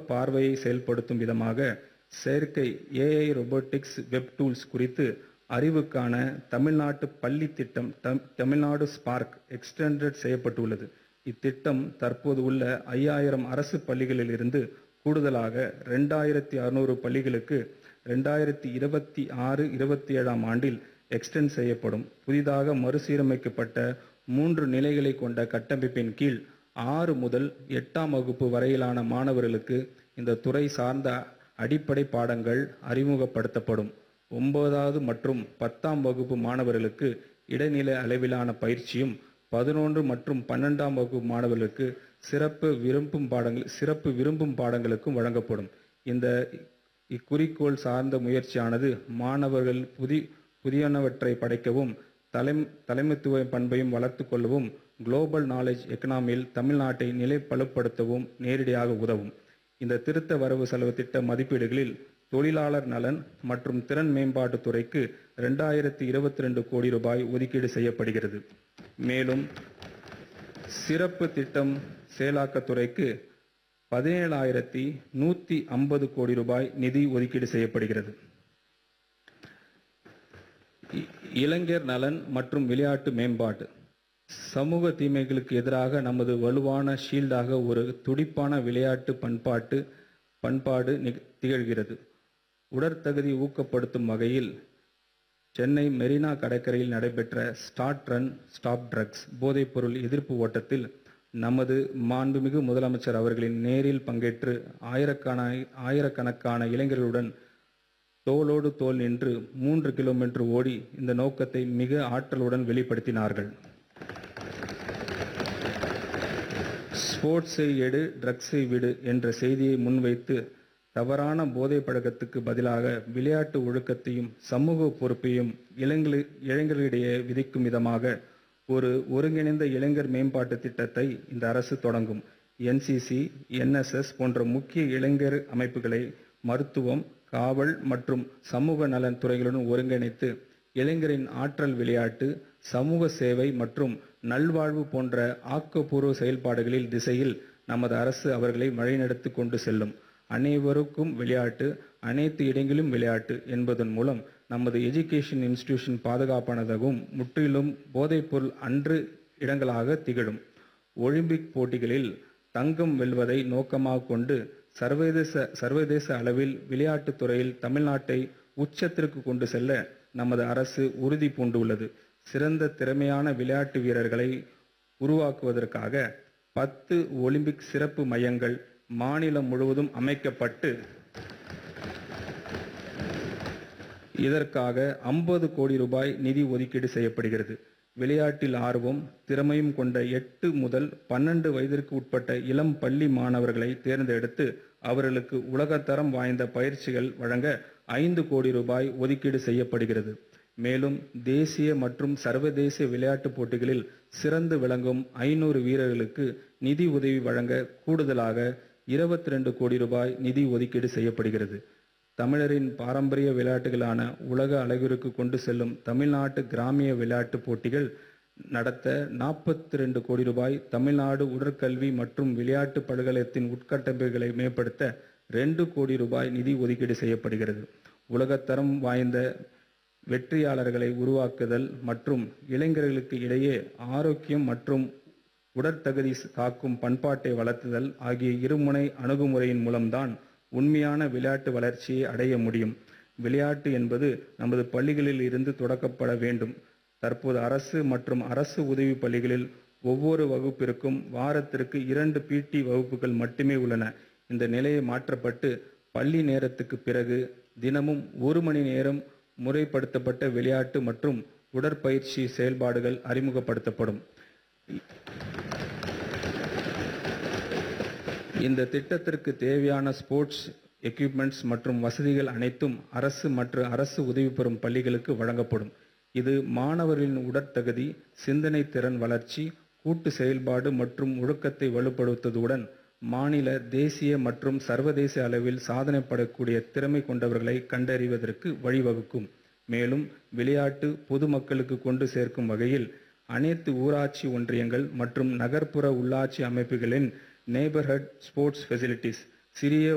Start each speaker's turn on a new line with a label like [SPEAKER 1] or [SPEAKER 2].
[SPEAKER 1] பார்வையை செயல்படுத்தும் விதமாக செயற்கை ஏஐ ரொபோட்டிக்ஸ் வெப் டூல்ஸ் குறித்து அறிவுக்கான தமிழ்நாட்டு பள்ளி திட்டம் தம்- தமிழ்நாடு ஸ்பார்க் எக்ஸ்டெண்டட் செய்யப்பட்டுள்ளது இத்திட்டம் தற்போது உள்ள ஐயாயிரம் அரசு பள்ளிகளில் இருந்து கூடுதலாக ரெண்டாயிரத்தி அறுநூறு பள்ளிகளுக்கு ரெண்டாயிரத்தி இருபத்தி ஆறு இருபத்தி ஏழாம் ஆண்டில் எக்ஸ்டெண்ட் செய்யப்படும் புதிதாக மறுசீரமைக்கப்பட்ட மூன்று நிலைகளை கொண்ட கட்டமைப்பின் கீழ் ஆறு முதல் எட்டாம் வகுப்பு வரையிலான மாணவர்களுக்கு இந்த துறை சார்ந்த அடிப்படை பாடங்கள் அறிமுகப்படுத்தப்படும் ஒன்பதாவது மற்றும் பத்தாம் வகுப்பு மாணவர்களுக்கு இடைநிலை அளவிலான பயிற்சியும் பதினொன்று மற்றும் பன்னெண்டாம் வகுப்பு மாணவர்களுக்கு சிறப்பு விரும்பும் பாடங்கள் சிறப்பு விரும்பும் பாடங்களுக்கும் வழங்கப்படும் இந்த இக்குறிக்கோள் சார்ந்த முயற்சியானது மாணவர்கள் புதி புதியனவற்றை படைக்கவும் தலை தலைமைத்துவ பண்பையும் வளர்த்துக் கொள்ளவும் குளோபல் நாலேஜ் எக்கனாமியில் தமிழ்நாட்டை நிலைப்பலுப்படுத்தவும் நேரடியாக உதவும் இந்த திருத்த வரவு செலவு திட்ட மதிப்பீடுகளில் தொழிலாளர் நலன் மற்றும் திறன் மேம்பாட்டுத் துறைக்கு ரெண்டாயிரத்தி இருபத்தி ரெண்டு கோடி ரூபாய் ஒதுக்கீடு செய்யப்படுகிறது மேலும் சிறப்பு திட்டம் செயலாக்கத் துறைக்கு பதினேழாயிரத்தி நூற்றி ஐம்பது கோடி ரூபாய் நிதி ஒதுக்கீடு செய்யப்படுகிறது இ- இளைஞர் நலன் மற்றும் விளையாட்டு மேம்பாடு சமூக தீமைகளுக்கு எதிராக நமது வலுவான ஷீல்டாக ஒரு துடிப்பான விளையாட்டு பண்பாட்டு பண்பாடு நிக- திகழ்கிறது உடற்தகுதி ஊக்கப்படுத்தும் வகையில் சென்னை மெரினா கடற்கரையில் நடைபெற்ற ஸ்டார்ட் ரன் ஸ்டாப் ட்ரக்ஸ் போதைப்பொருள் எதிர்ப்பு ஓட்டத்தில் நமது மாண்புமிகு முதலமைச்சர் அவர்களின் நேரில் பங்கேற்று ஆயிரக்கண ஆயிரக்கணக்கான இளைஞர்களுடன் தோளோடு தோள் நின்று மூன்று கிலோமீட்டர் ஓடி இந்த நோக்கத்தை மிக ஆற்றலுடன் வெளிப்படுத்தினார்கள் ஸ்போர்ட்ஸை எடு ட்ரக்ஸை விடு என்ற செய்தியை முன்வைத்து தவறான போதை பழக்கத்துக்கு பதிலாக விளையாட்டு ஒழுக்கத்தையும் சமூக பொறுப்பையும் இளைஞர் இளைஞர்களிடையே விதிக்கும் விதமாக ஒரு ஒருங்கிணைந்த இளைஞர் மேம்பாட்டு திட்டத்தை இந்த அரசு தொடங்கும் என்சிசி என்எஸ்எஸ் போன்ற முக்கிய இளைஞர் அமைப்புகளை மருத்துவம் காவல் மற்றும் சமூக நலன் துறைகளுடன் ஒருங்கிணைத்து இளைஞரின் ஆற்றல் விளையாட்டு சமூக சேவை மற்றும் நல்வாழ்வு போன்ற ஆக்கப்பூர்வ செயல்பாடுகளில் திசையில் நமது அரசு அவர்களை வழிநடத்தி கொண்டு செல்லும் அனைவருக்கும் விளையாட்டு அனைத்து இடங்களிலும் விளையாட்டு என்பதன் மூலம் நமது எஜுகேஷன் இன்ஸ்டிடியூஷன் பாதுகாப்பானதாகவும் முற்றிலும் போதைப்பொருள் அன்று இடங்களாக திகழும் ஒலிம்பிக் போட்டிகளில் தங்கம் வெல்வதை நோக்கமாக கொண்டு சர்வதேச சர்வதேச அளவில் விளையாட்டுத் துறையில் தமிழ்நாட்டை உச்சத்திற்கு கொண்டு செல்ல நமது அரசு உறுதி பூண்டுள்ளது சிறந்த திறமையான விளையாட்டு வீரர்களை உருவாக்குவதற்காக பத்து ஒலிம்பிக் சிறப்பு மையங்கள் மாநிலம் முழுவதும் அமைக்கப்பட்டு இதற்காக 50 கோடி ரூபாய் நிதி ஒதுக்கீடு செய்யப்படுகிறது விளையாட்டில் ஆர்வம் திறமையும் கொண்ட எட்டு முதல் பன்னெண்டு வயதிற்கு உட்பட்ட இளம் பள்ளி மாணவர்களை தேர்ந்தெடுத்து அவர்களுக்கு உலகத்தரம் வாய்ந்த பயிற்சிகள் வழங்க ஐந்து கோடி ரூபாய் ஒதுக்கீடு செய்யப்படுகிறது மேலும் தேசிய மற்றும் சர்வதேச விளையாட்டுப் போட்டிகளில் சிறந்து விளங்கும் ஐநூறு வீரர்களுக்கு நிதி உதவி வழங்க கூடுதலாக 22 கோடி ரூபாய் நிதி ஒதுக்கீடு செய்யப்படுகிறது தமிழரின் பாரம்பரிய விளையாட்டுகளான உலக அளவிற்கு கொண்டு செல்லும் தமிழ்நாட்டு கிராமிய விளையாட்டுப் போட்டிகள் நடத்த 42 கோடி ரூபாய் தமிழ்நாடு உடற்கல்வி மற்றும் விளையாட்டு பல்கலைத்தின் உட்கட்டமைப்புகளை மேம்படுத்த ரெண்டு கோடி ரூபாய் நிதி ஒதுக்கீடு செய்யப்படுகிறது உலகத்தரம் வாய்ந்த வெற்றியாளர்களை உருவாக்குதல் மற்றும் இளைஞர்களுக்கு இடையே ஆரோக்கியம் மற்றும் உடற்தகுதி காக்கும் பண்பாட்டை வளர்த்துதல் ஆகிய இருமுனை அணுகுமுறையின் மூலம்தான் உண்மையான விளையாட்டு வளர்ச்சியை அடைய முடியும் விளையாட்டு என்பது நமது பள்ளிகளில் இருந்து தொடக்கப்பட வேண்டும் தற்போது அரசு மற்றும் அரசு உதவி பள்ளிகளில் ஒவ்வொரு வகுப்பிற்கும் வாரத்திற்கு இரண்டு பிடி வகுப்புகள் மட்டுமே உள்ளன இந்த நிலையை மாற்றப்பட்டு பள்ளி நேரத்துக்கு பிறகு தினமும் ஒரு மணி நேரம் முறைப்படுத்தப்பட்ட விளையாட்டு மற்றும் உடற்பயிற்சி செயல்பாடுகள் அறிமுகப்படுத்தப்படும் இந்த திட்டத்திற்கு தேவையான ஸ்போர்ட்ஸ் எக்யூப்மெண்ட்ஸ் மற்றும் வசதிகள் அனைத்தும் அரசு மற்றும் அரசு உதவி பெறும் பள்ளிகளுக்கு வழங்கப்படும் இது மாணவர்களின் உடற்தகுதி சிந்தனை திறன் வளர்ச்சி கூட்டு செயல்பாடு மற்றும் ஒழுக்கத்தை வலுப்படுத்துவதுடன் மாநில தேசிய மற்றும் சர்வதேச அளவில் சாதனை படக்கூடிய திறமை கொண்டவர்களை கண்டறிவதற்கு வழிவகுக்கும் மேலும் விளையாட்டு பொதுமக்களுக்கு கொண்டு சேர்க்கும் வகையில் அனைத்து ஊராட்சி ஒன்றியங்கள் மற்றும் நகர்ப்புற உள்ளாட்சி அமைப்புகளின் நெய்பர்ஹுட் ஸ்போர்ட்ஸ் ஃபெசிலிட்டிஸ் சிறிய